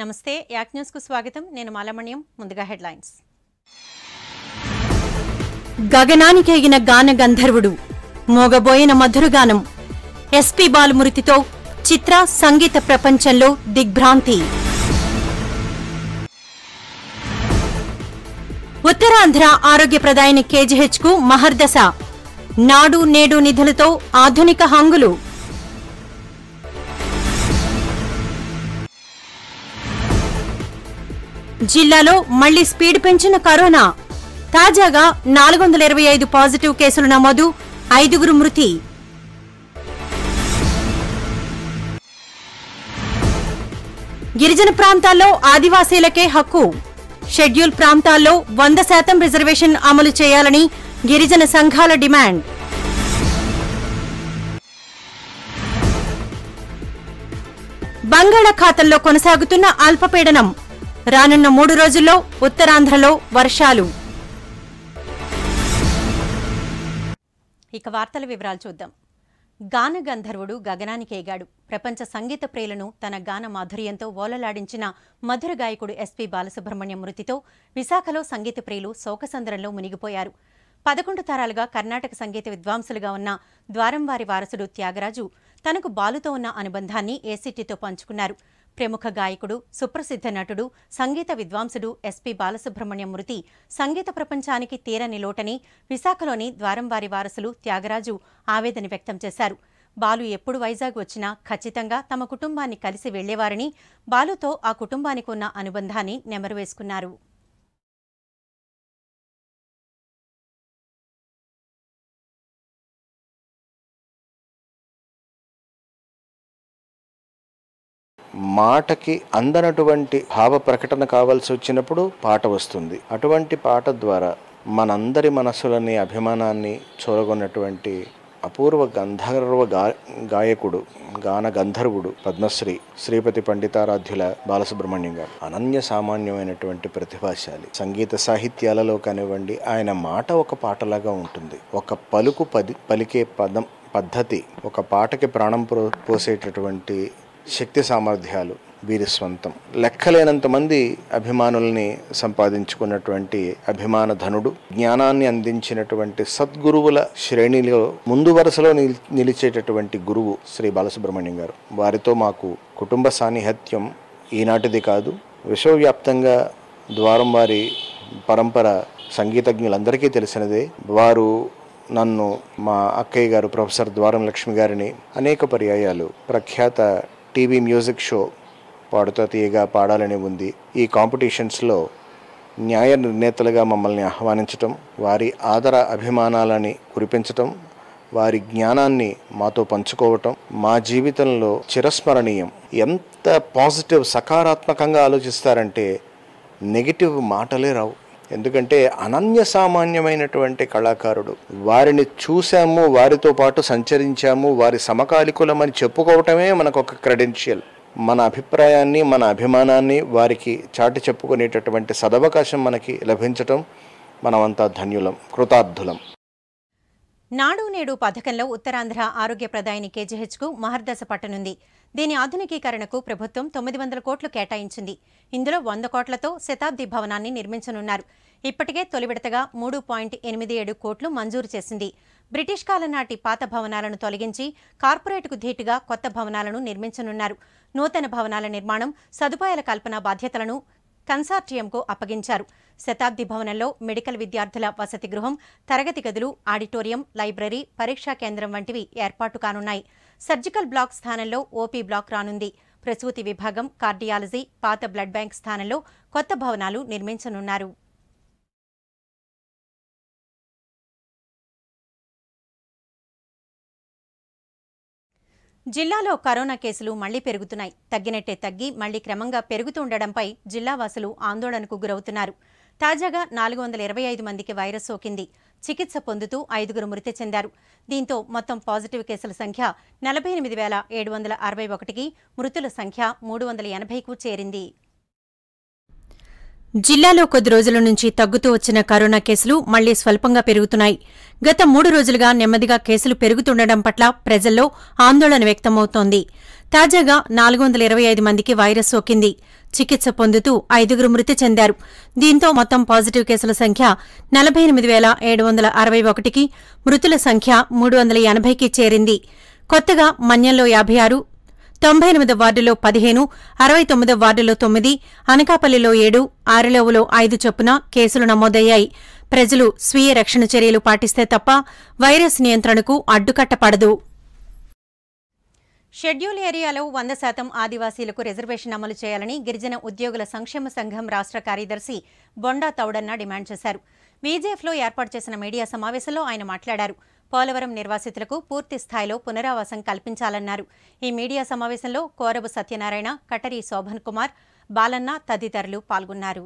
నమస్తే యాక్ న్యూస్ కు స్వాగతం నేను మాలమణ్యం ముందుగా హెడ్లైన్స్ గగనానికెగిన గాన గంధర్వుడు మోగబోయిన మధురగానం ఎస్పీ బాలమృతితో చిత్ర సంగీత ప్రపంచంలో దిగ్భ్రాంతి ఉత్తరాంధ్ర ఆరోగ్య ప్రదాయని కేజీహెచ్ కు మహర్దశ నాడు నేడు నిధులతో ఆధునిక హంగులు జిల్లాలో మళ్లీ స్పీడ్ పెంచిన కరోనా తాజాగా నాలుగు వందల ఇరవై ఐదు పాజిటివ్ కేసులు నమోదు ఐదుగురు మృతి గిరిజన ప్రాంతాల్లో ఆదివాసీలకే హక్కు షెడ్యూల్ ప్రాంతాల్లో వంద శాతం రిజర్వేషన్ అమలు చేయాలని గిరిజన సంఘాల డిమాండ్ బంగాళాఖాతంలో కొనసాగుతున్న అల్పపీడనం రానున్న మూడు రోజుల్లో ఉత్తరాంధ్రలో వర్షాలు ఇక వార్తల వివరాలు చూద్దాం గాన గంధర్వుడు గగనానికి ఎగాడు ప్రపంచ సంగీత ప్రియులను తన గాన మాధుర్యంతో ఓలలాడించిన మధుర గాయకుడు ఎస్పీ బాలసుబ్రహ్మణ్యం మృతితో విశాఖలో సంగీత ప్రియులు శోకసంద్రంలో మునిగిపోయారు పదకొండు తరాలుగా కర్ణాటక సంగీత విద్వాంసులుగా ఉన్న ద్వారంవారి వారసుడు త్యాగరాజు తనకు బాలుతో ఉన్న అనుబంధాన్ని ఏసీటీతో పంచుకున్నారు ప్రముఖ గాయకుడు సుప్రసిద్ధ నటుడు సంగీత విద్వాంసుడు ఎస్పీ బాలసుబ్రహ్మణ్యం మృతి సంగీత ప్రపంచానికి తీరని లోటని విశాఖలోని ద్వారంవారి వారసులు త్యాగరాజు ఆవేదన వ్యక్తం చేశారు బాలు ఎప్పుడు వైజాగ్ వచ్చినా ఖచ్చితంగా తమ కుటుంబాన్ని కలిసి వెళ్లేవారని బాలుతో ఆ కుటుంబానికి ఉన్న అనుబంధాన్ని నెమరువేసుకున్నారు మాటకి అందనటువంటి భావ ప్రకటన కావాల్సి వచ్చినప్పుడు పాట వస్తుంది అటువంటి పాట ద్వారా మనందరి మనసులని అభిమానాన్ని చూరగొన్నటువంటి అపూర్వ గంధర్వ గా గాయకుడు గాన గంధర్వుడు పద్మశ్రీ శ్రీపతి పండితారాధ్యుల బాలసుబ్రహ్మణ్యం గారు అనన్య సామాన్యమైనటువంటి ప్రతిభాశాలి సంగీత సాహిత్యాలలో కానివ్వండి ఆయన మాట ఒక పాటలాగా ఉంటుంది ఒక పలుకు పది పలికే పదం పద్ధతి ఒక పాటకి ప్రాణం పో- పోసేటటువంటి శక్తి సామర్థ్యాలు వీరి స్వంతం లెక్కలేనంత మంది అభిమానుల్ని సంపాదించుకున్నటువంటి అభిమాన ధనుడు జ్ఞానాన్ని అందించినటువంటి సద్గురువుల శ్రేణిలో ముందు వరుసలో నిల్- నిలిచేటటువంటి గురువు శ్రీ బాలసుబ్రహ్మణ్యం గారు వారితో మాకు కుటుంబ సాన్నిహిత్యం ఈనాటిది కాదు విశ్వవ్యాప్తంగా ద్వారం వారి పరంపర సంగీతజ్ఞులందరికీ తెలిసినదే వారు నన్ను మా అక్కయ్య గారు ప్రొఫెసర్ ద్వారం లక్ష్మి గారిని అనేక పర్యాయాలు ప్రఖ్యాత టీవీ మ్యూజిక్ షో పాడుతా తీయగా పాడాలని ఉంది ఈ కాంపిటీషన్స్లో న్యాయ నిర్ణేతలుగా మమ్మల్ని ఆహ్వానించటం వారి ఆదర అభిమానాలని కురిపించటం వారి జ్ఞానాన్ని మాతో పంచుకోవటం మా జీవితంలో చిరస్మరణీయం ఎంత పాజిటివ్ సకారాత్మకంగా ఆలోచిస్తారంటే నెగిటివ్ మాటలే రావు ఎందుకంటే అనన్య సామాన్యమైనటువంటి కళాకారుడు వారిని చూసాము వారితో పాటు సంచరించాము వారి సమకాలికులమని చెప్పుకోవటమే మనకు ఒక క్రెడెన్షియల్ మన అభిప్రాయాన్ని మన అభిమానాన్ని వారికి చాటి చెప్పుకునేటటువంటి సదవకాశం మనకి లభించటం మనమంతా ధన్యులం కృతార్థులం నాడు నేడు పథకంలో ఉత్తరాంధ్ర ఆరోగ్య ప్రదాయని కేజీహెచ్కు మహర్దశ పట్టనుంది దీని ఆధునికీకరణకు ప్రభుత్వం తొమ్మిది వందల కోట్లు కేటాయించింది ఇందులో వంద కోట్లతో శతాబ్ది భవనాన్ని నిర్మించనున్నారు ఇప్పటికే తొలి విడతగా మూడు పాయింట్ ఎనిమిది ఏడు కోట్లు మంజూరు చేసింది బ్రిటిష్ కాలం నాటి పాత భవనాలను తొలగించి కార్పొరేట్కు ధీటుగా కొత్త భవనాలను నిర్మించనున్నారు నూతన భవనాల నిర్మాణం సదుపాయాల కల్పన బాధ్యతలను కన్సార్టియంకు అప్పగించారు శతాబ్ది భవనంలో మెడికల్ విద్యార్థుల వసతి గృహం తరగతి గదులు ఆడిటోరియం లైబ్రరీ పరీక్షా కేంద్రం వంటివి ఏర్పాటు కానున్నాయి సర్జికల్ బ్లాక్ స్థానంలో ఓపీ బ్లాక్ రానుంది ప్రసూతి విభాగం కార్డియాలజీ పాత బ్లడ్ బ్యాంక్ స్థానంలో కొత్త భవనాలు నిర్మించనున్నారు జిల్లాలో కరోనా కేసులు మళ్లీ పెరుగుతున్నాయి తగ్గినట్టే తగ్గి మళ్లీ క్రమంగా పెరుగుతుండడంపై జిల్లావాసులు ఆందోళనకు గురవుతున్నారు తాజాగా నాలుగు వందల ఇరవై ఐదు మందికి వైరస్ సోకింది చికిత్స పొందుతూ ఐదుగురు మృతి చెందారు దీంతో మొత్తం పాజిటివ్ కేసుల సంఖ్య నలభై ఎనిమిది వేల ఏడు వందల అరవై ఒకటికి మృతుల సంఖ్య మూడు వందల ఎనభైకు చేరింది జిల్లాలో కొద్ది రోజుల నుంచి తగ్గుతూ వచ్చిన కరోనా కేసులు మళ్లీ స్వల్పంగా పెరుగుతున్నాయి గత మూడు రోజులుగా నెమ్మదిగా కేసులు పెరుగుతుండడం పట్ల ప్రజల్లో ఆందోళన వ్యక్తమవుతోంది తాజాగా నాలుగు వందల ఇరవై ఐదు మందికి వైరస్ సోకింది చికిత్స పొందుతూ ఐదుగురు మృతి చెందారు దీంతో మొత్తం పాజిటివ్ కేసుల సంఖ్య నలభై ఎనిమిది వేల ఏడు వందల అరవై ఒకటికి మృతుల సంఖ్య మూడు వందల ఎనభైకి చేరింది కొత్తగా మన్యంలో యాభై ఆరు తొంభై ఎనిమిది వార్డులో పదిహేను అరవై తొమ్మిదో వార్డులో తొమ్మిది అనకాపల్లిలో ఏడు ఆరిలోవులో ఐదు చొప్పున కేసులు నమోదయ్యాయి ప్రజలు స్వీయ రక్షణ చర్యలు పాటిస్తే తప్ప వైరస్ నియంత్రణకు అడ్డుకట్టపడదు షెడ్యూల్ ఏరియాలో వంద శాతం ఆదివాసీలకు రిజర్వేషన్ అమలు చేయాలని గిరిజన ఉద్యోగుల సంక్షేమ సంఘం రాష్ట్ర కార్యదర్శి బొండా తౌడన్న డిమాండ్ చేశారు బీజేఎఫ్లో ఏర్పాటు చేసిన మీడియా సమావేశంలో ఆయన మాట్లాడారు పోలవరం నిర్వాసితులకు పూర్తి స్థాయిలో పునరావాసం కల్పించాలన్నారు ఈ మీడియా సమావేశంలో కోరబు సత్యనారాయణ కటరి శోభన్ కుమార్ బాలన్న తదితరులు పాల్గొన్నారు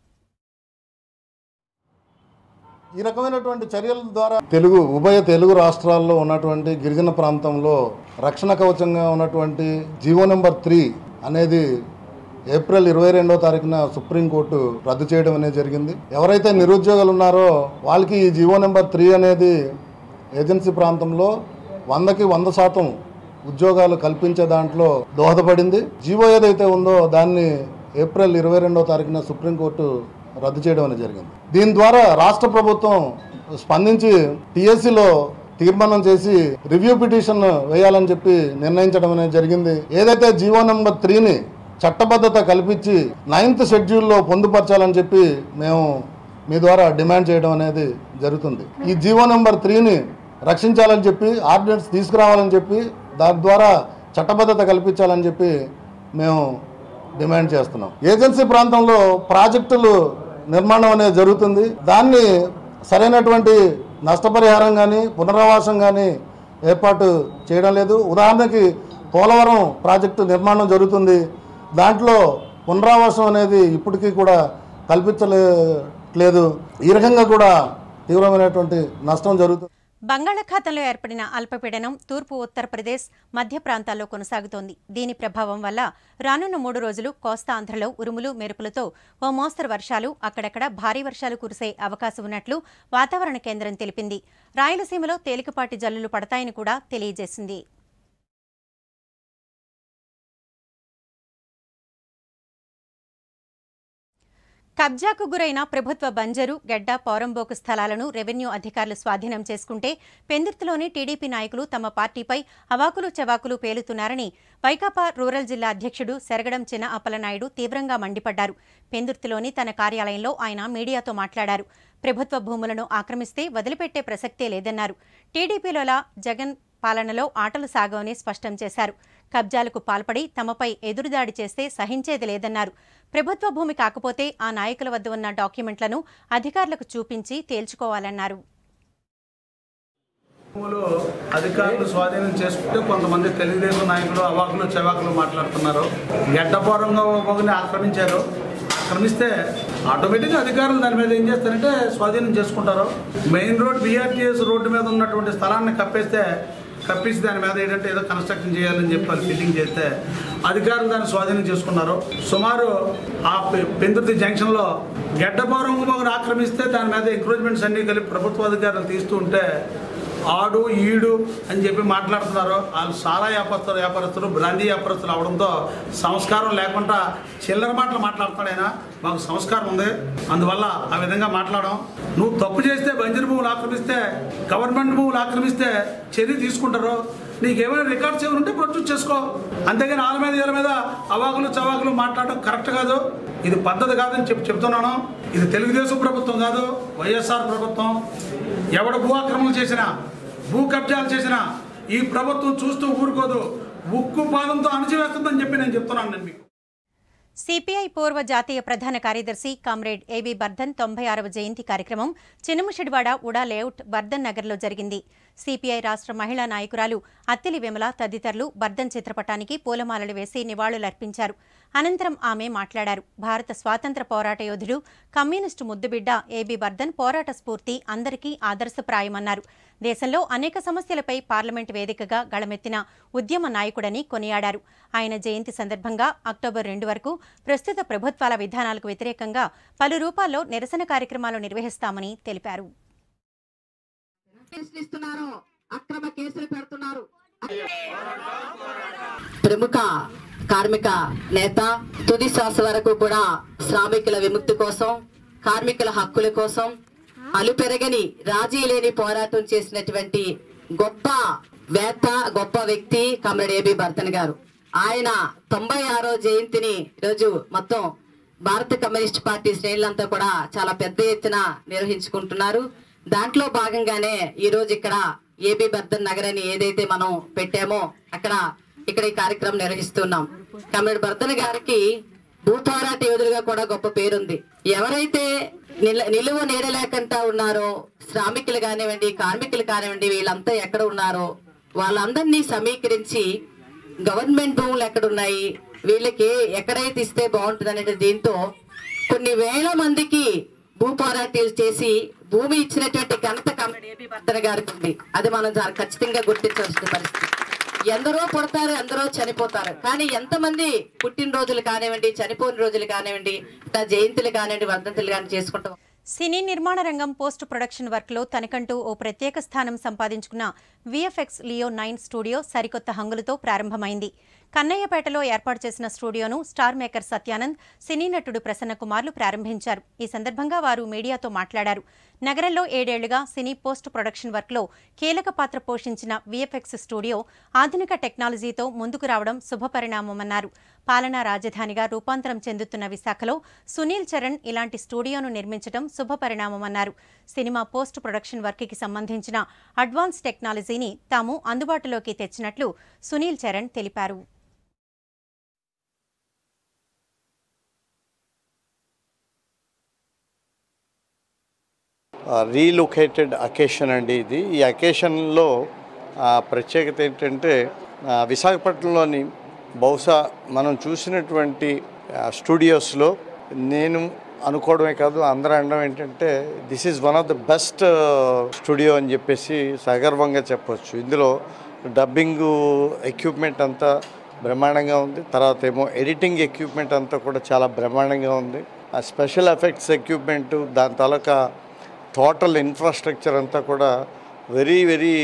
ఈ రకమైనటువంటి చర్యల ద్వారా తెలుగు ఉభయ తెలుగు రాష్ట్రాల్లో ఉన్నటువంటి గిరిజన ప్రాంతంలో రక్షణ కవచంగా ఉన్నటువంటి జీవో నెంబర్ త్రీ అనేది ఏప్రిల్ ఇరవై రెండో తారీఖున సుప్రీంకోర్టు రద్దు చేయడం అనేది జరిగింది ఎవరైతే నిరుద్యోగులు ఉన్నారో వాళ్ళకి ఈ జీవో నెంబర్ త్రీ అనేది ఏజెన్సీ ప్రాంతంలో వందకి వంద శాతం ఉద్యోగాలు కల్పించే దాంట్లో దోహదపడింది జీవో ఏదైతే ఉందో దాన్ని ఏప్రిల్ ఇరవై రెండో తారీఖున సుప్రీంకోర్టు రద్దు చేయడం అనేది జరిగింది దీని ద్వారా రాష్ట్ర ప్రభుత్వం స్పందించి టీఎస్సీలో తీర్మానం చేసి రివ్యూ పిటిషన్ వేయాలని చెప్పి నిర్ణయించడం అనేది జరిగింది ఏదైతే జీవో నెంబర్ త్రీని చట్టబద్ధత కల్పించి నైన్త్ షెడ్యూల్లో పొందుపరచాలని చెప్పి మేము మీ ద్వారా డిమాండ్ చేయడం అనేది జరుగుతుంది ఈ జీవో నెంబర్ త్రీని రక్షించాలని చెప్పి ఆర్డినెన్స్ తీసుకురావాలని చెప్పి దాని ద్వారా చట్టబద్ధత కల్పించాలని చెప్పి మేము డిమాండ్ చేస్తున్నాం ఏజెన్సీ ప్రాంతంలో ప్రాజెక్టులు నిర్మాణం అనేది జరుగుతుంది దాన్ని సరైనటువంటి నష్టపరిహారం కానీ పునరావాసం కానీ ఏర్పాటు చేయడం లేదు ఉదాహరణకి పోలవరం ప్రాజెక్టు నిర్మాణం జరుగుతుంది దాంట్లో పునరావాసం అనేది ఇప్పటికీ కూడా కల్పించలేదు ఈ రకంగా కూడా తీవ్రమైనటువంటి నష్టం జరుగుతుంది బంగాళాఖాతంలో ఏర్పడిన అల్పపీడనం తూర్పు ఉత్తరప్రదేశ్ మధ్య ప్రాంతాల్లో కొనసాగుతోంది దీని ప్రభావం వల్ల రానున్న మూడు రోజులు కోస్తా ఆంధ్రలో ఉరుములు మెరుపులతో ఓ మోస్తరు వర్షాలు అక్కడక్కడ భారీ వర్షాలు కురిసే అవకాశం ఉన్నట్లు వాతావరణ కేంద్రం తెలిపింది రాయలసీమలో తేలికపాటి జల్లులు పడతాయని కూడా తెలియజేసింది కబ్జాకు గురైన ప్రభుత్వ బంజరు గెడ్డ పౌరంబోకు స్థలాలను రెవెన్యూ అధికారులు స్వాధీనం చేసుకుంటే పెందుర్తిలోని టీడీపీ నాయకులు తమ పార్టీపై అవాకులు చవాకులు పేలుతున్నారని వైకాపా రూరల్ జిల్లా అధ్యక్షుడు సెరగడం చిన్న అప్పలనాయుడు తీవ్రంగా మండిపడ్డారు పెందుర్తిలోని తన కార్యాలయంలో ఆయన మీడియాతో మాట్లాడారు ప్రభుత్వ భూములను ఆక్రమిస్తే వదిలిపెట్టే ప్రసక్తే లేదన్నారు టీడీపీలోలా జగన్ పాలనలో ఆటలు సాగవని స్పష్టం చేశారు కబ్జాలకు పాల్పడి తమపై ఎదురుదాడి చేస్తే సహించేది లేదన్నారు ప్రభుత్వ భూమి కాకపోతే ఆ నాయకుల వద్ద ఉన్న డాక్యుమెంట్లను అధికారులకు చూపించి తేల్చుకోవాలన్నారు భూములు అధికారులు స్వాధీనం చేసుకుంటే కొంతమంది తెలుగుదేశం నాయకులు అవాకులు చెవాకులు మాట్లాడుతున్నారు గడ్డపూరంగా పొగని ఆక్రమించారు ఆక్రమిస్తే ఆటోమేటిక్గా అధికారులు దాని మీద ఏం చేస్తారంటే స్వాధీనం చేసుకుంటారు మెయిన్ రోడ్ బీఆర్టీఎస్ రోడ్డు మీద ఉన్నటువంటి స్థలాన్ని కప్పేస్తే కప్పేసి దాని మీద ఏంటంటే ఏదో కన్స్ట్రక్షన్ చేయాలని చెప్పి వాళ్ళు ఫిట్టింగ్ చేస్తే అధికారులు దాన్ని స్వాధీనం చేసుకున్నారు సుమారు ఆ పె- పెందుర్తి జంక్షన్లో గడ్డపౌరం మొగను ఆక్రమిస్తే దాని మీద ఎంక్రోచ్మెంట్స్ అన్ని కలిపి ప్రభుత్వ అధికారులు తీస్తూ ఉంటే ఆడు ఈడు అని చెప్పి మాట్లాడుతున్నారు వాళ్ళు సారా వ్యాపారస్తులు వ్యాపారస్తులు బ్రాందీ వ్యాపారస్తులు అవడంతో సంస్కారం లేకుండా చిల్లర మాటలు మాట్లాడుతాడు ఆయన మాకు సంస్కారం ఉంది అందువల్ల ఆ విధంగా మాట్లాడడం నువ్వు తప్పు చేస్తే బంజరు భూములు ఆక్రమిస్తే గవర్నమెంట్ భూములు ఆక్రమిస్తే చర్య తీసుకుంటారు నీకేమైనా రికార్డ్స్ ఏమైనా ఉంటే ప్రొడ్యూస్ చేసుకో అంతేగాని వాళ్ళ మీద వీళ్ళ మీద అవాకులు చవాకులు మాట్లాడడం కరెక్ట్ కాదు ఇది పద్ధతి కాదని చెప్పి చెప్తున్నాను ఇది తెలుగుదేశం ప్రభుత్వం కాదు వైఎస్ఆర్ ప్రభుత్వం ఎవడు భూ ఆక్రమణలు చేసినా భూ కబ్జాలు చేసినా ఈ ప్రభుత్వం చూస్తూ ఊరుకోదు ఉక్కు పాదంతో అణచివేస్తుందని చెప్పి నేను చెప్తున్నాను నేను మీకు సిపిఐ పూర్వ జాతీయ ప్రధాన కార్యదర్శి కామ్రేడ్ ఏబీ బర్ధన్ తొంభై ఆరవ జయంతి కార్యక్రమం చిన్నముషిడివాడ ఉడా లేఅవుట్ బర్ధన్ నగర్లో జరిగింది సిపిఐ రాష్ట్ర మహిళా నాయకురాలు అత్తిలి విమల తదితరులు బర్ధన్ చిత్రపటానికి పూలమాలలు వేసి నివాళులర్పించారు అనంతరం ఆమె మాట్లాడారు భారత స్వాతంత్ర పోరాట యోధుడు కమ్యూనిస్టు ముద్దుబిడ్డ ఏబీ బర్ధన్ పోరాట స్ఫూర్తి అందరికీ ఆదర్శప్రాయమన్నారు దేశంలో అనేక సమస్యలపై పార్లమెంట్ వేదికగా గళమెత్తిన ఉద్యమ నాయకుడని కొనియాడారు ఆయన జయంతి సందర్భంగా అక్టోబర్ రెండు వరకు ప్రస్తుత ప్రభుత్వాల విధానాలకు వ్యతిరేకంగా పలు రూపాల్లో నిరసన కార్యక్రమాలు నిర్వహిస్తామని తెలిపారు ప్రశ్నిస్తున్నారు అక్రమ కేసులు పెడుతున్నారు ప్రముఖ కార్మిక నేత తుది శ్వాస వరకు కూడా శ్రామికుల విముక్తి కోసం కార్మికుల హక్కుల కోసం అలుపెరగని రాజీ లేని పోరాటం చేసినటువంటి గొప్ప వేత్త గొప్ప వ్యక్తి కమరేడ్ ఏబి భర్తన్ గారు ఆయన తొంభై ఆరో జయంతిని ఈరోజు మొత్తం భారత కమ్యూనిస్ట్ పార్టీ శ్రేణులంతా కూడా చాలా పెద్ద ఎత్తున నిర్వహించుకుంటున్నారు దాంట్లో భాగంగానే ఈ రోజు ఇక్కడ ఏబి బర్ధన్ నగర్ అని ఏదైతే మనం పెట్టామో అక్కడ ఇక్కడ ఈ కార్యక్రమం నిర్వహిస్తున్నాం కమ్రేడ్ బర్ధన్ గారికి భూపోరాట యోధులుగా కూడా గొప్ప పేరుంది ఎవరైతే నిల నిలువ నీడలేకుండా ఉన్నారో శ్రామికులు కానివ్వండి కార్మికులు కానివ్వండి వీళ్ళంతా ఎక్కడ ఉన్నారో వాళ్ళందరినీ సమీకరించి గవర్నమెంట్ భూములు ఎక్కడున్నాయి వీళ్ళకి ఎక్కడైతే ఇస్తే బాగుంటుంది అనేది దీంతో కొన్ని వేల మందికి భూ పోరాటాలు చేసి భూమి ఇచ్చినటువంటి ఘనత కమ్మడి ఏపీ భర్తన గారికి ఉంది అది మనం చాలా ఖచ్చితంగా గుర్తించవలసిన పరిస్థితి ఎందరో పుడతారు ఎందరో చనిపోతారు కానీ ఎంతమంది పుట్టినరోజులు కానివ్వండి చనిపోయిన రోజులు కానివ్వండి ఇట్లా జయంతులు కానివ్వండి వర్ధంతులు కానీ చేసుకుంటాం సినీ నిర్మాణ రంగం పోస్ట్ ప్రొడక్షన్ వర్క్లో తనకంటూ ఓ ప్రత్యేక స్థానం సంపాదించుకున్న విఎఫ్ఎక్స్ లియో నైన్ స్టూడియో సరికొత్త హంగులతో ప్రారంభమైంది కన్నయ్యపేటలో ఏర్పాటు చేసిన స్టూడియోను స్టార్ మేకర్ సత్యానంద్ సినీ నటుడు ప్రసన్న కుమార్లు ప్రారంభించారు ఈ సందర్భంగా వారు మీడియాతో మాట్లాడారు నగరంలో ఏడేళ్లుగా సినీ పోస్ట్ ప్రొడక్షన్ వర్క్లో కీలక పాత్ర పోషించిన విఎఫ్ఎక్స్ స్టూడియో ఆధునిక టెక్నాలజీతో ముందుకు రావడం శుభపరిణామమన్నారు పాలనా రాజధానిగా రూపాంతరం చెందుతున్న విశాఖలో సునీల్ చరణ్ ఇలాంటి స్టూడియోను నిర్మించడం శుభపరిణామమన్నారు సినిమా పోస్ట్ ప్రొడక్షన్ వర్క్కి సంబంధించిన అడ్వాన్స్ టెక్నాలజీని తాము అందుబాటులోకి తెచ్చినట్లు సునీల్ చరణ్ తెలిపారు రీలొకేటెడ్ అకేషన్ అండి ఇది ఈ అకేషన్లో ఆ, ప్రత్యేకత ఏంటంటే ఆ, విశాఖపట్నంలోని బహుశా మనం చూసినటువంటి ఆ, స్టూడియోస్లో నేను అనుకోవడమే కాదు అందరూ అనడం ఏంటంటే this is one of the best studio అని చెప్పేసి సగర్వంగా చెప్పొచ్చు ఇందులో డబ్బింగ్ ఎక్విప్మెంట్ అంతా బ్రహ్మాండంగా ఉంది తర్వాత ఏమో ఎడిటింగ్ ఎక్విప్మెంట్ అంతా కూడా చాలా బ్రహ్మాండంగా ఉంది ఆ స్పెషల్ ఎఫెక్ట్స్ ఎక్విప్మెంట్ దాని తాలూకా టోటల్ ఇన్ఫ్రాస్ట్రక్చర్ అంతా కూడా వెరీ వెరీ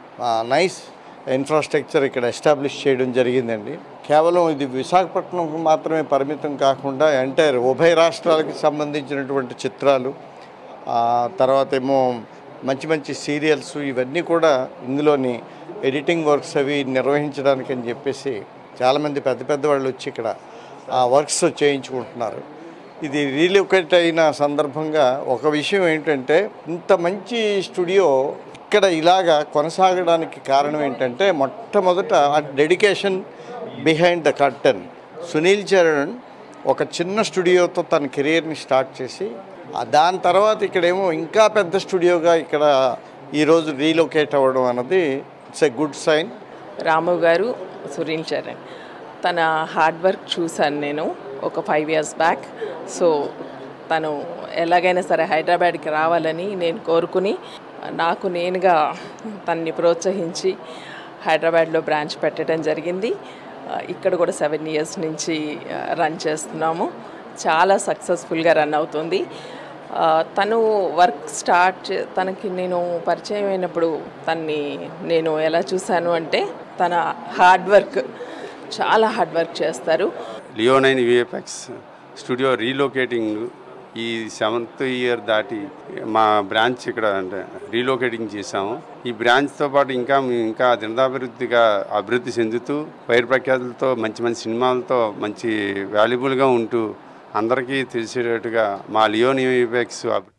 నైస్ ఇన్ఫ్రాస్ట్రక్చర్ ఇక్కడ ఎస్టాబ్లిష్ చేయడం జరిగిందండి కేవలం ఇది విశాఖపట్నం మాత్రమే పరిమితం కాకుండా ఎంటైర్ ఉభయ రాష్ట్రాలకి సంబంధించినటువంటి చిత్రాలు ఆ, తర్వాత ఏమో మంచి మంచి సీరియల్స్ ఇవన్నీ కూడా ఇందులోని ఎడిటింగ్ వర్క్స్ అవి నిర్వహించడానికి అని చెప్పేసి చాలామంది పెద్ద పెద్ద వాళ్ళు వచ్చి ఇక్కడ ఆ వర్క్స్ చేయించుకుంటున్నారు ఇది రీలొకేట్ అయిన సందర్భంగా ఒక విషయం ఏంటంటే ఇంత మంచి స్టూడియో ఇక్కడ ఇలాగా కొనసాగడానికి కారణం ఏంటంటే మొట్టమొదట dedication behind the curtain Sunil Charan ఒక చిన్న స్టూడియోతో తన కెరియర్ని స్టార్ట్ చేసి ఆ దాని తర్వాత ఇక్కడేమో ఇంకా పెద్ద స్టూడియోగా ఇక్కడ ఈరోజు రీలొకేట్ అవ్వడం అన్నది it's a good sign Ramu garu Sunil Charan తన హార్డ్ వర్క్ చూశాను నేను ఒక ఫైవ్ ఇయర్స్ బ్యాక్ సో తను ఎలాగైనా సరే హైదరాబాద్కి రావాలని నేను కోరుకుని నాకు నేనుగా తన్ని ప్రోత్సహించి హైదరాబాద్లో బ్రాంచ్ పెట్టడం జరిగింది ఆ, ఇక్కడ కూడా సెవెన్ ఇయర్స్ నుంచి రన్ చేస్తున్నాము చాలా సక్సెస్ఫుల్గా రన్ అవుతుంది ఆ, తను వర్క్ స్టార్ట్ చే- తనకి నేను పరిచయం అయినప్పుడు తన్ని నేను ఎలా చూశాను అంటే తన హార్డ్ వర్క్ చాలా హార్డ్ వర్క్ చేస్తారు లియోనైన్ విఎఫ్ఎక్స్ స్టూడియో రీలోకేటింగ్ ఈ సెవెంత్ ఇయర్ దాటి మా బ్రాంచ్ ఇక్కడ అంటే రీలోకేటింగ్ చేసాము ఈ బ్రాంచ్తో పాటు ఇంకా మేము ఇంకా దినదాభివృద్ధిగా అభివృద్ధి చెందుతూ వైర్ ప్రఖ్యాతులతో మంచి మంచి సినిమాలతో మంచి వాల్యుబుల్గా ఉంటూ అందరికీ తెలిసేటట్టుగా మా లియోన్ విఎఫ్ఎక్స్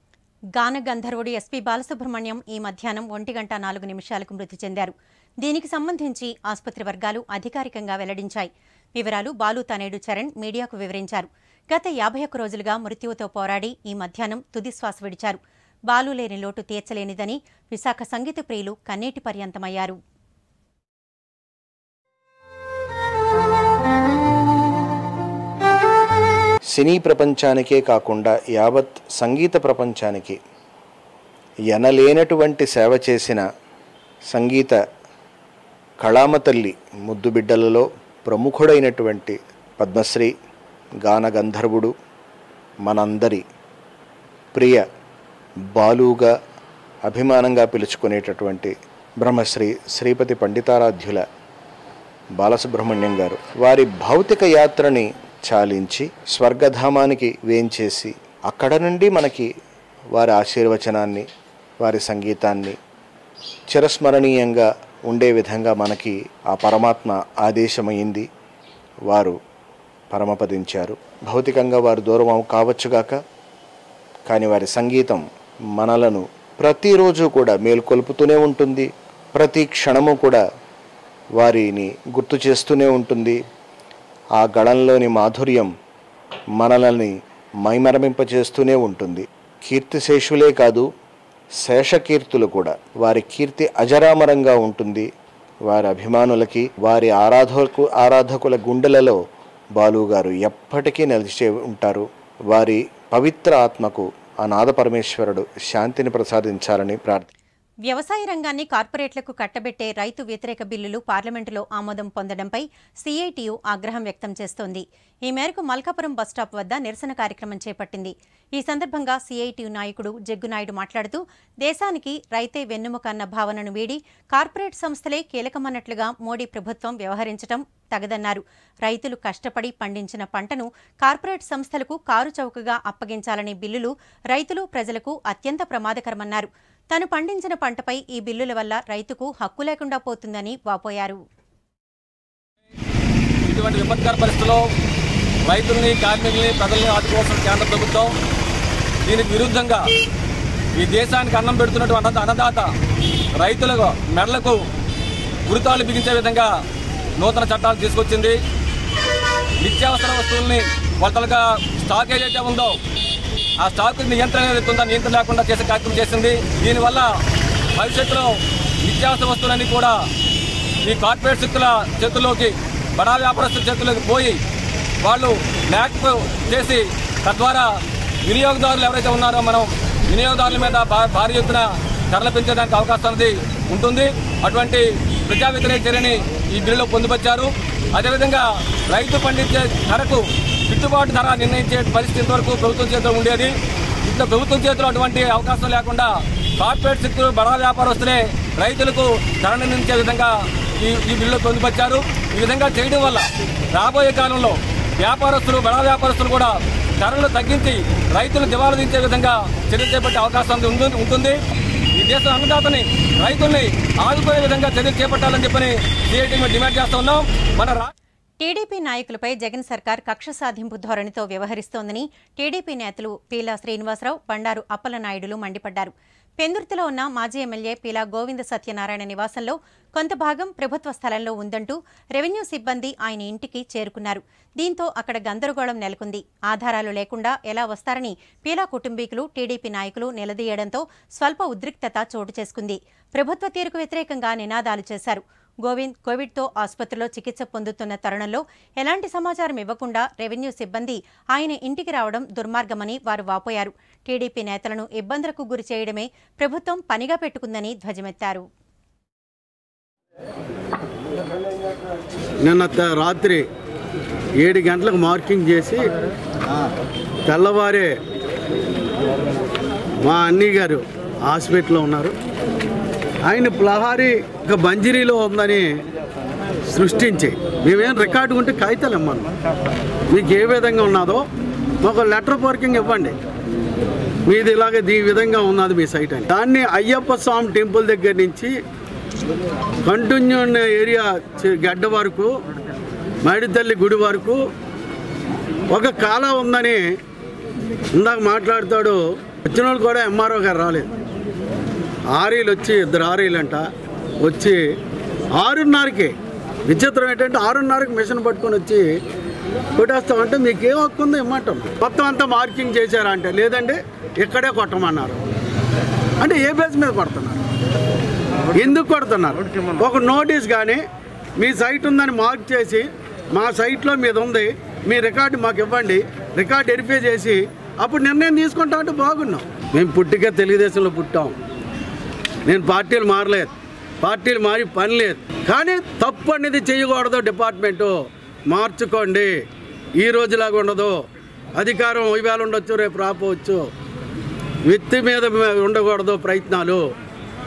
గాన గంధర్వుడు ఎస్పీ బాలసుబ్రహ్మణ్యం ఈ మధ్యాహ్నం ఒంటి గంట నాలుగు నిమిషాలకు మృతి చెందారు దీనికి సంబంధించి ఆసుపత్రి వర్గాలు అధికారికంగా వెల్లడించాయి వివరాలు బాలు తనేడు చరణ్ మీడియాకు వివరించారు గత యాభై ఒక్క రోజులుగా మృత్యువుతో పోరాడి ఈ మధ్యాహ్నం తుది శ్వాస విడిచారు బాలు లేని లోటు తీర్చలేనిదని విశాఖ సంగీత ప్రియులు కన్నీటి పర్యంతమయ్యారు సినీ ప్రపంచానికే కాకుండా యావత్ సంగీత ప్రపంచానికి ఎనలేనటువంటి సేవ చేసిన సంగీత కళామతల్లి ముద్దుబిడ్డలలో ప్రముఖుడైనటువంటి పద్మశ్రీ గాన గంధర్వుడు మనందరి ప్రియ బాలుగా అభిమానంగా పిలుచుకునేటటువంటి బ్రహ్మశ్రీ శ్రీపతి పండితారాధ్యుల బాలసుబ్రహ్మణ్యం గారు వారి భౌతిక యాత్రని చాలించి స్వర్గధామానికి వేంచేసి అక్కడ నుండి మనకి వారి ఆశీర్వచనాన్ని వారి సంగీతాన్ని చిరస్మరణీయంగా ఉండే విధంగా మనకి ఆ పరమాత్మ ఆదేశమైంది వారు పరమపదించారు భౌతికంగా వారు దూరం అవ- కావచ్చుగాక కానీ వారి సంగీతం మనలను ప్రతిరోజు కూడా మేల్కొల్పుతూనే ఉంటుంది ప్రతి క్షణము కూడా వారిని గుర్తు చేస్తూనే ఉంటుంది ఆ గళంలోని మాధుర్యం మనల్ని మైమరమింపచేస్తూనే ఉంటుంది కీర్తిశేషులే కాదు శేషకీర్తులు కూడా వారి కీర్తి అజరామరంగా ఉంటుంది వారి అభిమానులకి వారి ఆరాధకు ఆరాధకుల గుండెలలో బాలుగారు ఎప్పటికీ నిలిచే ఉంటారు వారి పవిత్ర ఆత్మకు ఆ నాద పరమేశ్వరుడు శాంతిని ప్రసాదించాలని ప్రార్థి వ్యవసాయ రంగాన్ని కార్పొరేట్లకు కట్టబెట్టే రైతు వ్యతిరేక బిల్లులు పార్లమెంటులో ఆమోదం పొందడంపై సీఐటియు ఆగ్రహం వ్యక్తం చేస్తోంది ఈ మేరకు మల్కాపురం బస్టాప్ వద్ద నిరసన కార్యక్రమం చేపట్టింది ఈ సందర్భంగా సీఐటియు నాయకుడు జగ్గునాయుడు మాట్లాడుతూ దేశానికి రైతే వెన్నెముక అన్న భావనను వీడి కార్పొరేట్ సంస్థలే కీలకమన్నట్లుగా మోడీ ప్రభుత్వం వ్యవహరించడం తగదన్నారు రైతులు కష్టపడి పండించిన పంటను కార్పొరేట్ సంస్థలకు కారు చౌకగా అప్పగించాలనే బిల్లులు రైతులు ప్రజలకు అత్యంత ప్రమాదకరమన్నారు తను పండించిన పంటపై ఈ బిల్లుల వల్ల రైతుకు హక్కు లేకుండా పోతుందని వాపోయారు ఇటువంటి విపత్కర పరిస్థితుల్లో రైతుల్ని కార్మికుల్ని ప్రజల్ని ఆదుకోవాల్సిన కేంద్ర ప్రభుత్వం దీనికి విరుద్ధంగా ఈ దేశానికి అన్నం పెడుతున్నటువంటి అన్న అన్నదాత రైతులకు మెడలకు గురితాలు బిగించే విధంగా నూతన చట్టాలు తీసుకొచ్చింది నిత్యావసర వస్తువుల్ని కొలతలుగా స్టాక్ ఏదైతే ఉందో ఆ స్టాక్ నియంత్రణ ఏదైతే ఉందో నియంత్రణ లేకుండా చేసే కార్యక్రమం చేసింది దీనివల్ల భవిష్యత్తులో నిత్యావసర వస్తువులన్నీ కూడా ఈ కార్పొరేట్ శక్తుల చేతుల్లోకి బడా వ్యాపారస్తుల చేతుల్లోకి పోయి వాళ్ళు మ్యాక్ చేసి తద్వారా వినియోగదారులు ఎవరైతే ఉన్నారో మనం వినియోగదారుల మీద భా- భారీ ఎత్తున ధరలు పెంచడానికి అవకాశం అనేది ఉంటుంది అటువంటి ప్రజా వ్యతిరేక చర్యని ఈ బిల్లులో పొందుపరిచారు అదేవిధంగా రైతు పండించే ధరకు గిట్టుబాటు ధర నిర్ణయించే పరిస్థితి వరకు ప్రభుత్వం చేతిలో ఉండేది ఇట్లా ప్రభుత్వం చేతిలో అటువంటి అవకాశం లేకుండా కార్పొరేట్ శక్తులు బడా వ్యాపారస్తులే రైతులకు ధర నిర్ణయించే విధంగా ఈ ఈ బిల్లు పొందుపరిచారు ఈ విధంగా చేయడం వల్ల రాబోయే కాలంలో వ్యాపారస్తులు బడా వ్యాపారస్తులు కూడా ధరలు తగ్గించి రైతులు దివాలా దించే విధంగా చర్యలు చేపట్టే అవకాశం ఉంది- ఉంటుంది ఈ దేశ అన్నదాతని రైతుల్ని ఆదుకునే విధంగా చర్యలు చేపట్టాలని చెప్పని సిఐటి డిమాండ్ చేస్తా ఉన్నాం మన రా టీడీపీ నాయకులపై జగన్ సర్కార్ కక్ష సాధింపు ధోరణితో వ్యవహరిస్తోందని టీడీపీ నేతలు పీలా శ్రీనివాసరావు బండారు అప్పలనాయుడులు మండిపడ్డారు పెందుర్తిలో ఉన్న మాజీ ఎమ్మెల్యే పీలా గోవింద సత్యనారాయణ నివాసంలో కొంత భాగం ప్రభుత్వ స్థలంలో ఉందంటూ రెవెన్యూ సిబ్బంది ఆయన ఇంటికి చేరుకున్నారు దీంతో అక్కడ గందరగోళం నెలకొంది ఆధారాలు లేకుండా ఎలా వస్తారని పీలా కుటుంబీకులు టీడీపీ నాయకులు నిలదీయడంతో స్వల్ప ఉద్రిక్తత చోటు చేసుకుంది ప్రభుత్వ తీరుకు వ్యతిరేకంగా నినాదాలు చేశారు గోవింద్ కోవిడ్తో ఆసుపత్రిలో చికిత్స పొందుతున్న తరుణంలో ఎలాంటి సమాచారం ఇవ్వకుండా రెవెన్యూ సిబ్బంది ఆయన ఇంటికి రావడం దుర్మార్గమని వారు వాపోయారు టీడీపీ నేతలను ఇబ్బందులకు గురి చేయడమే ప్రభుత్వం పనిగా పెట్టుకుందని ధ్వజమెత్తారు నిన్న త- రాత్రి ఏడు గంటలకు మార్కింగ్ చేసి తెల్లవారే మా అన్నయ్య గారు హాస్పిటల్లో ఉన్నారు ఆయన ప్లహారీ ఒక బంజరీలో ఉందని సృష్టించి మేమేం రికార్డు ఉంటే కాగితాలు ఇమ్మను మీకు ఏ విధంగా ఉన్నదో ఒక లెటర్ వర్కింగ్ ఇవ్వండి మీది ఇలాగే ఈ విధంగా ఉన్నది మీ సైట్ అని దాన్ని అయ్యప్ప స్వామి టెంపుల్ దగ్గర నుంచి కంటిన్యూ ఉన్న ఏరియా చి- గడ్డ వరకు మైడితల్లి గుడి వరకు ఒక కాల ఉందని ఇందాక మాట్లాడతాడు వచ్చిన వాళ్ళు కూడా ఎంఆర్ఓ గారు రాలేదు ఆరీలు వచ్చి ఇద్దరు ఆరీలు అంట వచ్చి ఆరున్నరకి విచిత్రం ఏంటంటే ఆరున్నరకి మిషన్ పట్టుకొని వచ్చి కొట్టేస్తామంటే మీకు ఏం హక్కు ఉందో ఇమ్మంటాం మొత్తం అంతా మార్కింగ్ చేశారా అంటే లేదండి ఇక్కడే కొట్టమన్నారు అంటే ఏ బేస్ మీద కొడుతున్నారు ఎందుకు కొడుతున్నారు ఒక నోటీస్ కానీ మీ సైట్ ఉందని మార్క్ చేసి మా సైట్లో మీద ఉంది మీ రికార్డు మాకు ఇవ్వండి రికార్డు వెరిఫై చేసి అప్పుడు నిర్ణయం తీసుకుంటా అంటే బాగున్నాం మేము పుట్టిగా తెలుగుదేశంలో పుట్టాం నేను పార్టీలు మారలేదు పార్టీలు మారి పని లేదు కానీ తప్పు అనేది చేయకూడదు డిపార్ట్మెంటు మార్చుకోండి ఈ రోజులాగా ఉండదు అధికారం ఇవాళ ఉండొచ్చు రేపు రాపోవచ్చు వ్యక్తి మీద ఉండకూడదు ప్రయత్నాలు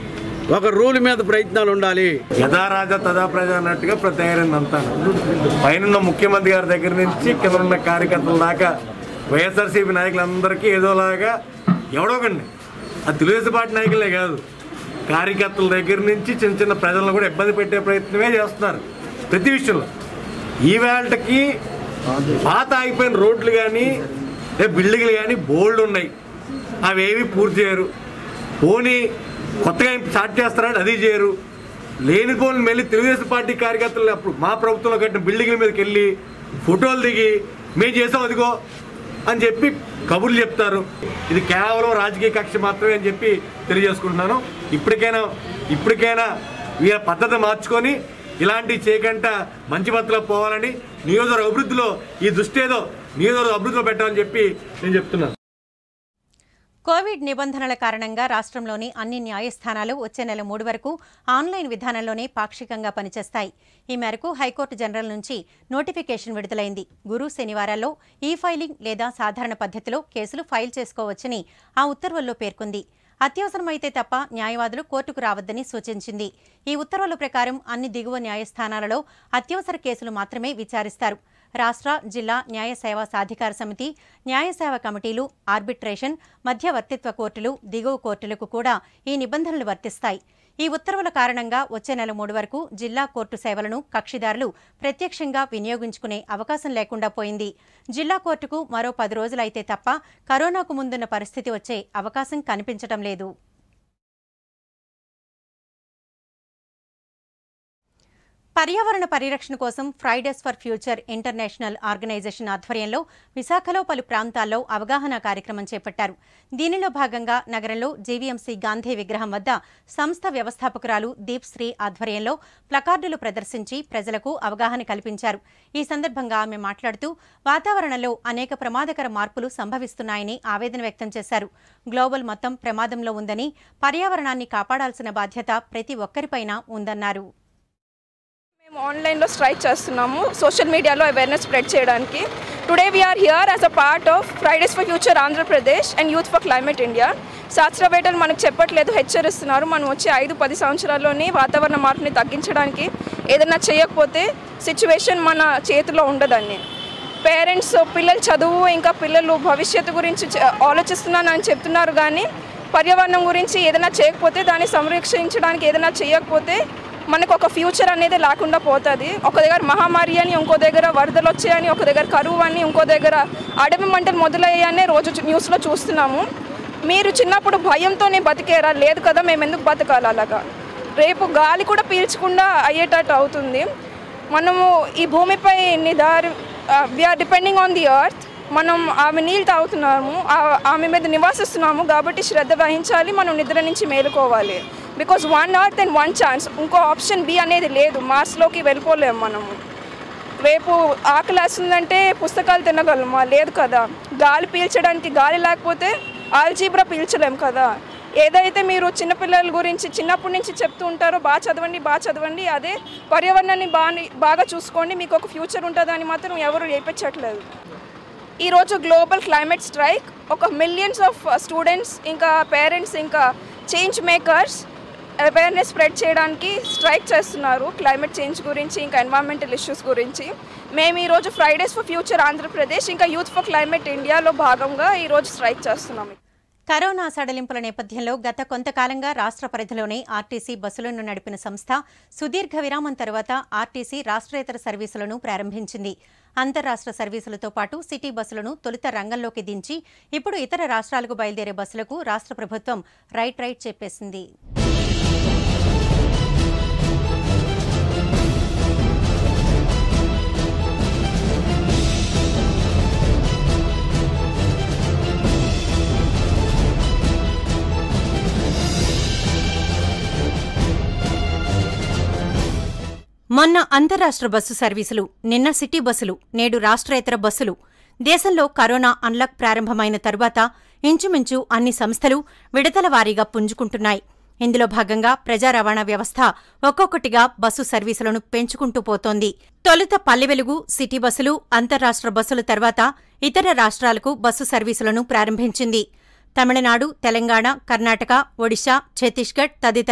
ఒక రూల్ మీద ప్రయత్నాలు ఉండాలి యథా రాజా తదా ప్రజ అన్నట్టుగా తయారైంది అంతా పైన ముఖ్యమంత్రి గారి దగ్గర నుంచి కింద ఉన్న కార్యకర్తల దాకా వైఎస్ఆర్సీపీ నాయకులందరికీ ఏదోలాగా ఎవడోకండి అది తెలుగుదేశం పార్టీ నాయకులే కాదు కార్యకర్తల దగ్గర నుంచి చిన్న చిన్న ప్రజలను కూడా ఇబ్బంది పెట్టే ప్రయత్నమే చేస్తున్నారు ప్రతి విషయంలో ఈ వేళకి పాత ఆగిపోయిన రోడ్లు కానీ లేదా బిల్డింగ్లు కానీ బోల్డ్ ఉన్నాయి అవేవి పూర్తి చేయరు పోనీ కొత్తగా ఏం స్టార్ట్ చేస్తారంటే అది చేయరు లేని పోని మళ్ళీ తెలుగుదేశం పార్టీ కార్యకర్తలు అప్పుడు మా ప్రభుత్వంలో కట్టిన బిల్డింగ్ల మీదకి వెళ్ళి ఫోటోలు దిగి మేము చేసాం అదిగో అని చెప్పి కబుర్లు చెప్తారు ఇది కేవలం రాజకీయ కక్ష మాత్రమే అని చెప్పి తెలియజేసుకుంటున్నాను ఇప్పటికైనా ఇప్పటికైనా వీళ్ళ పద్ధతి మార్చుకొని ఇలాంటివి చేయకుండా మంచి పద్ధతిలో పోవాలని నియోజకవర్గ అభివృద్ధిలో ఈ దృష్టి ఏదో నియోజకవర్గ అభివృద్ధిలో పెట్టాలని చెప్పి నేను చెప్తున్నాను కోవిడ్ నిబంధనల కారణంగా రాష్ట్రంలోని అన్ని న్యాయస్థానాలు వచ్చే నెల మూడు వరకు ఆన్లైన్ విధానంలోనే పాక్షికంగా పనిచేస్తాయి ఈ మేరకు హైకోర్టు జనరల్ నుంచి నోటిఫికేషన్ విడుదలైంది గురు శనివారాల్లో ఈ ఫైలింగ్ లేదా సాధారణ పద్ధతిలో కేసులు ఫైల్ చేసుకోవచ్చని ఆ ఉత్తర్వుల్లో పేర్కొంది అత్యవసరమైతే తప్ప న్యాయవాదులు కోర్టుకు రావద్దని సూచించింది ఈ ఉత్తర్వుల ప్రకారం అన్ని దిగువ న్యాయస్థానాలలో అత్యవసర కేసులు మాత్రమే విచారిస్తారు రాష్ట్ర జిల్లా న్యాయ సేవా సాధికార సమితి న్యాయ సేవ కమిటీలు ఆర్బిట్రేషన్ మధ్యవర్తిత్వ కోర్టులు దిగువ కోర్టులకు కూడా ఈ నిబంధనలు వర్తిస్తాయి ఈ ఉత్తర్వుల కారణంగా వచ్చే నెల మూడు వరకు జిల్లా కోర్టు సేవలను కక్షిదారులు ప్రత్యక్షంగా వినియోగించుకునే అవకాశం లేకుండా పోయింది జిల్లా కోర్టుకు మరో పది రోజులైతే తప్ప కరోనాకు ముందున్న పరిస్థితి వచ్చే అవకాశం కనిపించడం లేదు పర్యావరణ పరిరక్షణ కోసం Fridays for Future international organisation ఆధ్వర్యంలో విశాఖలో పలు ప్రాంతాల్లో అవగాహన కార్యక్రమం చేపట్టారు దీనిలో భాగంగా నగరంలో జీవీఎంసీ గాంధీ విగ్రహం వద్ద సంస్థ వ్యవస్థాపకురాలు దీప్ శ్రీ ఆధ్వర్యంలో ప్లకార్డులు ప్రదర్శించి ప్రజలకు అవగాహన కల్పించారు ఈ సందర్భంగా ఆమె మాట్లాడుతూ వాతావరణంలో అనేక ప్రమాదకర మార్పులు సంభవిస్తున్నాయని ఆవేదన వ్యక్తం చేశారు గ్లోబల్ మొత్తం ప్రమాదంలో ఉందని పర్యావరణాన్ని కాపాడాల్సిన బాధ్యత ప్రతి ఒక్కరిపైన ఉందన్నారు మేము ఆన్లైన్లో స్ట్రైక్ చేస్తున్నాము సోషల్ మీడియాలో అవేర్నెస్ స్ప్రెడ్ చేయడానికి today we are here as a part of Fridays for Future Andhra Pradesh and youth for climate India శాస్త్రవేత్తలు మనకు చెప్పట్లేదు హెచ్చరిస్తున్నారు మనం వచ్చే ఐదు పది సంవత్సరాల్లోనే వాతావరణ మార్పుని తగ్గించడానికి ఏదైనా చేయకపోతే సిచ్యువేషన్ మన చేతిలో ఉండదని పేరెంట్స్ పిల్లల చదువు ఇంకా పిల్లలు భవిష్యత్తు గురించి చ- ఆలోచిస్తున్నానని చెప్తున్నారు కానీ పర్యావరణం గురించి ఏదైనా చేయకపోతే దాన్ని సంరక్షించడానికి ఏదైనా చేయకపోతే మనకు ఒక ఫ్యూచర్ అనేది లేకుండా పోతుంది ఒక దగ్గర మహమ్మారి అని ఇంకో దగ్గర వరదలు వచ్చాయని ఒక దగ్గర కరువు అని ఇంకో దగ్గర అడవి మంటలు మొదలయ్యాయని రోజు చూ- న్యూస్లో చూస్తున్నాము మీరు చిన్నప్పుడు భయంతోనే బతికేరా లేదు కదా మేము ఎందుకు బతకాలి అలాగా రేపు గాలి కూడా పీల్చకుండా అయ్యేటట్టు అవుతుంది మనము ఈ భూమిపై నిదారి we are depending on the earth మనం ఆమె నీళ్ళు తాగుతున్నాము ఆ- ఆమె మీద నివాసిస్తున్నాము కాబట్టి శ్రద్ధ వహించాలి మనం నిద్ర నుంచి మేలుకోవాలి because one earth and one chance ఇంకో ఆప్షన్ బి అనేది లేదు మార్స్లోకి వెళ్ళిపోలేము మనము రేపు ఆకలి వేస్తుందంటే పుస్తకాలు తినగలమా లేదు కదా గాలి పీల్చడానికి గాలి లేకపోతే ఆల్జీబ్రా పీల్చలేం కదా ఏదైతే మీరు చిన్నపిల్లల గురించి చిన్నప్పటి నుంచి చెప్తూ ఉంటారో బాగా చదవండి బాగా చదవండి అదే పర్యావరణాన్ని బాగా బాగా చూసుకోండి మీకు ఒక ఫ్యూచర్ ఉంటుందని మాత్రం ఎవరు ఏపించట్లేదు ఈరోజు గ్లోబల్ క్లైమేట్ స్ట్రైక్ ఒక మిలియన్స్ ఆఫ్ స్టూడెంట్స్ ఇంకా పేరెంట్స్ ఇంకా చేంజ్ మేకర్స్ అవేర్నెస్ స్ప్రెడ్ చేయడానికి స్ట్రైక్ చేస్తున్నారు క్లైమేట్ చేంజ్ గురించి ఇంకా ఎన్వైరన్మెంటల్ ఇష్యూస్ గురించి మేము ఈరోజు ఫ్రైడేస్ ఫర్ ఫ్యూచర్ ఆంధ్రప్రదేశ్ ఇంకా యూత్ ఫర్ క్లైమేట్ ఇండియాలో భాగంగా ఈరోజు స్ట్రైక్ చేస్తున్నాం కరోనా సడలింపుల నేపథ్యంలో గత కొంతకాలంగా రాష్ట్ర పరిధిలోనే ఆర్టీసీ బస్సులను నడిపిన సంస్థ సుదీర్ఘ విరామం తర్వాత ఆర్టీసీ రాష్ట్రేతర సర్వీసులను ప్రారంభించింది అంతర్రాష్ట్ర సర్వీసులతో పాటు సిటీ బస్సులను తొలుత రంగంలోకి దించి ఇప్పుడు ఇతర రాష్ట్రాలకు బయలుదేరే బస్సులకు రాష్ట్ర ప్రభుత్వం రైట్ రైట్ చెప్పేసింది మొన్న అంతర్రాష్ట్ర బస్సు సర్వీసులు నిన్న సిటీ బస్సులు నేడు రాష్ట్రేతర బస్సులు దేశంలో కరోనా అన్లాక్ ప్రారంభమైన తరువాత ఇంచుమించు అన్ని సంస్థలు విడతల వారీగా పుంజుకుంటున్నాయి ఇందులో భాగంగా ప్రజా రవాణా వ్యవస్థ ఒక్కొక్కటిగా బస్సు సర్వీసులను పెంచుకుంటూ పోతోంది తొలుత పల్లె వెలుగు సిటీ బస్సులు అంతర్రాష్ట్ర బస్సుల తర్వాత ఇతర రాష్ట్రాలకు బస్సు సర్వీసులను ప్రారంభించింది తమిళనాడు తెలంగాణ కర్ణాటక ఒడిశా ఛత్తీస్గఢ్ తదితర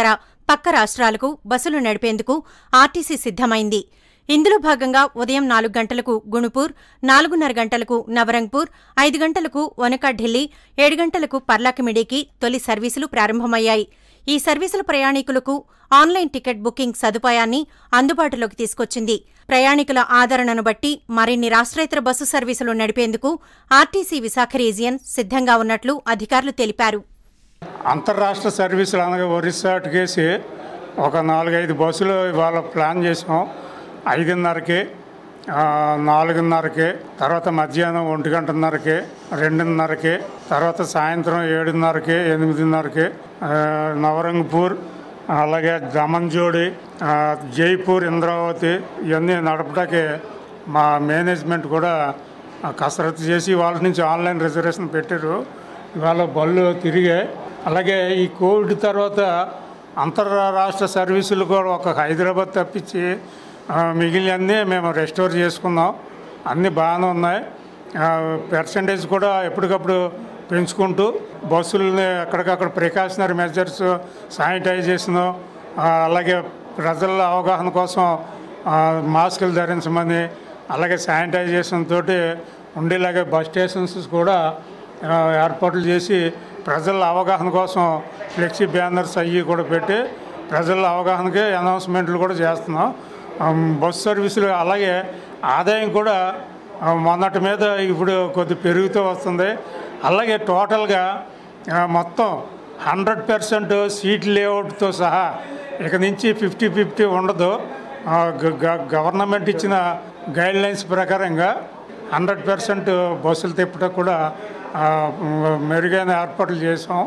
పక్క రాష్ట్రాలకు బస్సులు నడిపేందుకు ఆర్టీసీ సిద్ధమైంది ఇందులో భాగంగా ఉదయం నాలుగు గంటలకు గుణుపూర్ నాలుగున్నర గంటలకు నవరంగ్పూర్ ఐదు గంటలకు వనకా ఢిల్లీ ఏడు గంటలకు పర్లాకిమిడికి తొలి సర్వీసులు ప్రారంభమయ్యాయి ఈ సర్వీసుల ప్రయాణికులకు ఆన్లైన్ టికెట్ బుకింగ్ సదుపాయాన్ని అందుబాటులోకి తీసుకొచ్చింది ప్రయాణికుల ఆదరణను బట్టి మరిన్ని రాష్ట్రేతర బస్సు సర్వీసులు నడిపేందుకు ఆర్టీసీ విశాఖ రీజియన్ సిద్ధంగా ఉన్నట్లు అధికారులు తెలిపారు అంతర్రాష్ట్ర సర్వీసులు అనగా ఒరిస్సా అటుకేసి ఒక నాలుగైదు బస్సులు ఇవాళ ప్లాన్ చేసాం ఐదున్నరకి ఆ, నాలుగున్నరకి తర్వాత మధ్యాహ్నం ఒంటి గంటన్నరకి రెండున్నరకి తర్వాత సాయంత్రం ఏడున్నరకి ఎనిమిదిన్నరకి ఆ, నవరంగపూర్ అలాగే దమన్జోడి ఆ, జైపూర్ ఇంద్రావతి ఇవన్నీ నడపడానికి మా మేనేజ్మెంట్ కూడా ఆ, కసరత్తు చేసి వాళ్ళ నుంచి ఆన్లైన్ రిజర్వేషన్ పెట్టారు ఇవాళ బళ్ళు తిరిగాయి అలాగే ఈ కోవిడ్ తర్వాత అంతర్రాష్ట్ర సర్వీసులు కూడా ఒక హైదరాబాద్ తప్పించి ఆ, మిగిలినన్నీ మేము రెస్టోర్ చేసుకున్నాం అన్నీ బాగానే ఉన్నాయి పర్సంటేజ్ కూడా ఎప్పటికప్పుడు పెంచుకుంటూ బస్సులని ఎక్కడికక్కడ ప్రికాషనరీ మెజర్స్ శానిటైజేషను అలాగే ప్రజల అవగాహన కోసం ఆ, మాస్కులు ధరించమని అలాగే శానిటైజేషన్ తోటి ఉండేలాగే బస్ స్టేషన్స్ కూడా ఆ, ఏర్పాట్లు చేసి ప్రజల అవగాహన కోసం ఫ్లెక్సీ బ్యానర్స్ అవి కూడా పెట్టి ప్రజల అవగాహనకి అనౌన్స్మెంట్లు కూడా చేస్తున్నాం ఆమ్, బస్ సర్వీసులు అలాగే ఆదాయం కూడా ఆ, మొన్నటి మీద ఇప్పుడు కొద్ది పెరుగుతూ వస్తుంది అలాగే టోటల్గా ఆ, మొత్తం హండ్రెడ్ పర్సెంట్ సీట్ లేఅవుట్తో సహా ఇక నుంచి ఫిఫ్టీ ఫిఫ్టీ ఉండదు ఆ, గ- గ- గవర్నమెంట్ ఇచ్చిన గైడ్ లైన్స్ ప్రకారంగా హండ్రెడ్ పర్సెంట్ బస్సులు తిప్పటం కూడా ఆ, మెరుగైన ఏర్పాట్లు చేసాం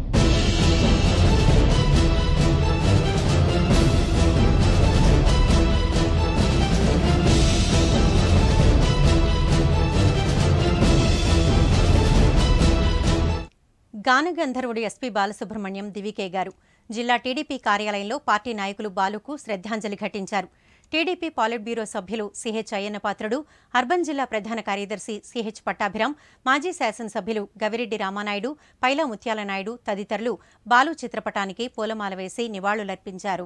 గానగంధర్వుడు ఎస్పీ బాలసుబ్రహ్మణ్యం దివికే గారు జిల్లా టీడీపీ కార్యాలయంలో పార్టీ నాయకులు బాలుకు శ్రద్ధాంజలి ఘటించారు టీడీపీ పాలిట్ బ్యూరో సభ్యులు సిహెచ్ అయ్యన్నపాత్రుడు అర్బన్ జిల్లా ప్రధాన కార్యదర్శి సిహెచ్ పట్టాభిరాం మాజీ శాసనసభ్యులు గవిరెడ్డి రామానాయుడు పైలా ముత్యాల నాయుడు తదితరులు బాలు చిత్రపటానికి పూలమాల వేసి నివాళులర్పించారు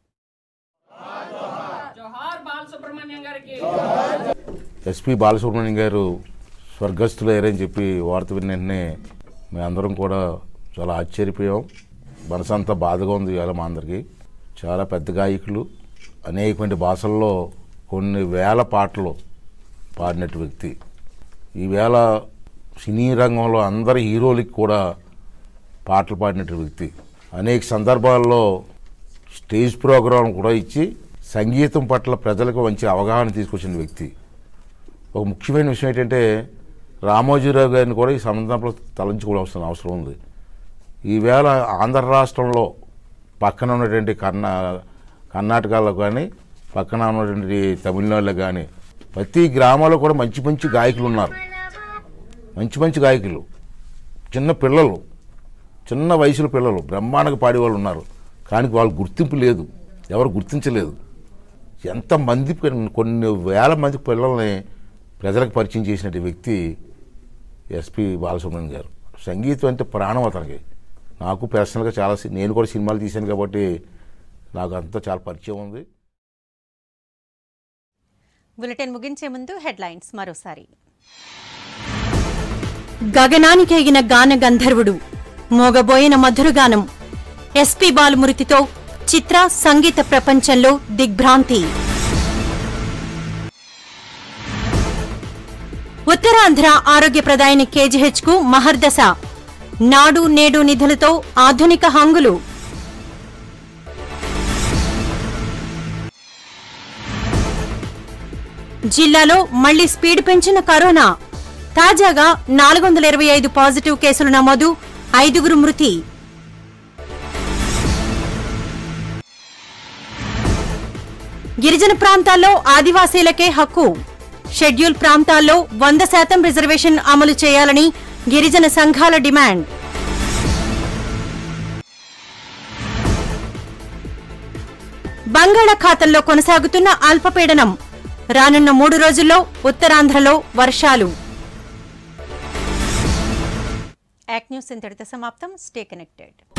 ఎస్పి బాలసుబ్రహ్మణ్యం గారు స్వర్గస్థులయ్యారని చెప్పి వార్త విన్న వెంటనే మేమందరం కూడా చాలా ఆశ్చర్యపోయాం మనసంతా బాధగా ఉంది ఇవాళ మా అందరికీ చాలా పెద్ద గాయకులు అనేకమైన భాషల్లో కొన్ని వేల పాటలు పాడినట్టు వ్యక్తి ఈవేళ సినీ రంగంలో అందరి హీరోలకి కూడా పాటలు పాడినట్టు వ్యక్తి అనేక సందర్భాల్లో స్టేజ్ ప్రోగ్రాం కూడా ఇచ్చి సంగీతం పట్ల ప్రజలకు మంచి అవగాహన తీసుకొచ్చిన వ్యక్తి ఒక ముఖ్యమైన విషయం ఏంటంటే రామోజీరావు గారిని కూడా ఈ సందర్భంలో తలంచుకోవాల్సిన అవసరం ఉంది ఈవేళ ఆంధ్ర రాష్ట్రంలో పక్కన ఉన్నటువంటి కర్ణా కర్ణాటకలో కానీ పక్కన ఉన్నటువంటి తమిళనాడులో కానీ ప్రతి గ్రామాల్లో కూడా మంచి మంచి గాయకులు ఉన్నారు మంచి మంచి గాయకులు చిన్న పిల్లలు చిన్న వయసుల పిల్లలు బ్రహ్మాండంగా పాడేవాళ్ళు ఉన్నారు కానీ వాళ్ళ గుర్తింపు లేదు ఎవరు గుర్తించలేదు ఎంతమంది పిల్ల- కొన్ని వేల మంది పిల్లల్ని ప్రజలకు పరిచయం చేసినటువంటి వ్యక్తి ఎస్పి బాలసుబ్రహ్మణ్యం గారు సంగీతం అంటే ప్రాణం అతనికి నాకు పర్సనల్గా చాలా సి- నేను కూడా సినిమాలు తీశాను కాబట్టి నాకు అంతా చాలా పరిచయం ఉంది బులెటిన్ ముగించే ముందు హెడ్లైన్స్ మరోసారి గగనానికి ఎగిన గాన గంధర్వుడు మోగబోయిన మధురగానం ఎస్పీ బాలమృతితో చిత్ర సంగీత ప్రపంచంలో దిగ్భ్రాంతి ఉత్తరాంధ్ర ఆరోగ్య ప్రదాయని కేజీహెచ్ కు మహర్దశ నాడు నేడు నిధులతో ఆధునిక హంగులు జిల్లాలో మళ్లీ స్పీడ్ పెంచిన కరోనా తాజాగా నాలుగు వందల ఇరవై ఐదు పాజిటివ్ కేసులు నమోదు ఐదుగురు మృతి గిరిజన ప్రాంతాల్లో ఆదివాసీలకే హక్కు షెడ్యూల్ ప్రాంతాల్లో వంద శాతం రిజర్వేషన్ అమలు చేయాలని గిరిజన సంఘాల డిమాండ్ బంగాళాఖాతంలో కొనసాగుతున్న అల్పపీడనం రానున్న మూడు రోజుల్లో ఉత్తరాంధ్రలో వర్షాలు యాక్ న్యూస్ ఇంతటితో సమాప్తం స్టే కనెక్టెడ్